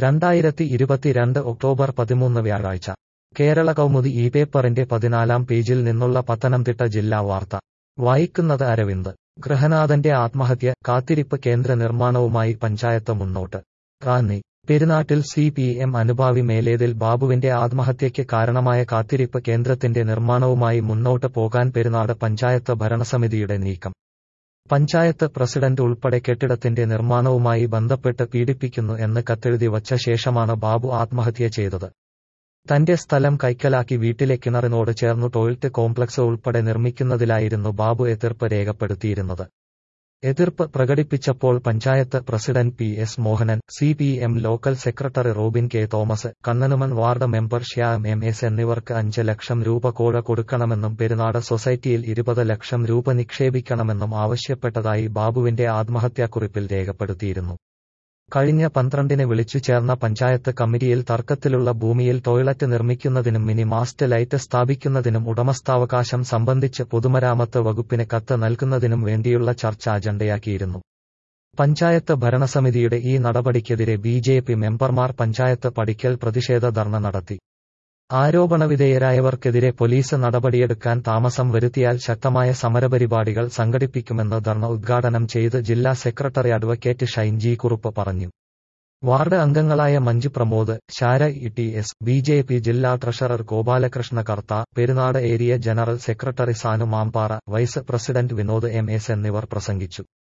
രണ്ടായിരത്തി ഇരുപത്തിരണ്ട് ഒക്ടോബർ പതിമൂന്ന് വ്യാഴാഴ്ച കേരള കൗമുദി ഈ പേപ്പറിന്റെ പതിനാലാം പേജിൽ നിന്നുള്ള പത്തനംതിട്ട ജില്ലാ വാർത്ത വായിക്കുന്നത് അരവിന്ദ് ഗൃഹനാഥന്റെ ആത്മഹത്യ കാത്തിരിപ്പ് കേന്ദ്ര നിർമ്മാണവുമായി പഞ്ചായത്ത് മുന്നോട്ട് റാന്നി പെരുന്നാട്ടിൽ സി പി എം അനുഭാവി മേലേതിൽ ബാബുവിന്റെ ആത്മഹത്യയ്ക്ക് കാരണമായ കാത്തിരിപ്പ് കേന്ദ്രത്തിന്റെ നിർമ്മാണവുമായി മുന്നോട്ട് പോകാൻ പെരുന്നാട് പഞ്ചായത്ത് ഭരണസമിതിയുടെ നീക്കം പഞ്ചായത്ത് പ്രസിഡന്റ് ഉൾപ്പെടെ കെട്ടിടത്തിന്റെ നിർമ്മാണവുമായി ബന്ധപ്പെട്ട് പീഡിപ്പിക്കുന്നു എന്ന് കത്തെഴുതി വച്ച ശേഷമാണ് ബാബു ആത്മഹത്യ ചെയ്തത് തന്റെ സ്ഥലം കൈക്കലാക്കി വീട്ടിലെ കിണറിനോട് ചേർന്നു ടോയ്ലറ്റ് കോംപ്ലക്സ് ഉൾപ്പെടെ നിർമ്മിക്കുന്നതിലായിരുന്നു ബാബു എതിർപ്പ് രേഖപ്പെടുത്തിയിരുന്നത് എതിർപ്പ് പ്രകടിപ്പിച്ചപ്പോൾ panchayat president P S Mohanan C P M local secretary Robin K Thomas കണ്ണനുമൻ ward member Shyam M S എന്നിവർക്ക് അഞ്ച് ലക്ഷം രൂപ കോഴ കൊടുക്കണമെന്നും പെരുന്നാട് സൊസൈറ്റിയിൽ ഇരുപത് ലക്ഷം രൂപ നിക്ഷേപിക്കണമെന്നും ആവശ്യപ്പെട്ടതായി ബാബുവിന്റെ ആത്മഹത്യാക്കുറിപ്പിൽ രേഖപ്പെടുത്തിയിരുന്നു കഴിഞ്ഞ പന്ത്രണ്ടിന് വിളിച്ചു ചേർന്ന പഞ്ചായത്ത് കമ്മിറ്റിയിൽ തർക്കത്തിലുള്ള ഭൂമിയിൽ ടോയ്ലറ്റ് നിർമ്മിക്കുന്നതിനും മിനി മാസ്റ്റ് ലൈറ്റ് സ്ഥാപിക്കുന്നതിനും ഉടമസ്ഥാവകാശം സംബന്ധിച്ച് പൊതുമരാമത്ത് വകുപ്പിന് കത്ത് നൽകുന്നതിനും വേണ്ടിയുള്ള ചർച്ച അജണ്ടയാക്കിയിരുന്നു പഞ്ചായത്ത് ഭരണസമിതിയുടെ ഈ നടപടിക്കെതിരെ ബി ജെ പി മെമ്പർമാർ പഞ്ചായത്ത് പടിക്കൽ പ്രതിഷേധ ധർണ നടത്തി ആരോപണവിധേയരായവർക്കെതിരെ പോലീസ് നടപടിയെടുക്കാൻ താമസം വരുത്തിയാൽ ശക്തമായ സമരപരിപാടികൾ സംഘടിപ്പിക്കുമെന്ന് ധർണ ഉദ്ഘാടനം ചെയ്ത് ജില്ലാ സെക്രട്ടറി അഡ്വക്കേറ്റ് ഷൈൻജി കുറുപ്പ് പറഞ്ഞു വാർഡ് അംഗങ്ങളായ മഞ്ജു പ്രമോദ് ശാര E T S B J P ജില്ലാ treasurer Gopalakrishna Kartha Perunad area general secretary Sanu Mampara vice president Vinod M S എന്നിവർ പ്രസംഗിച്ചു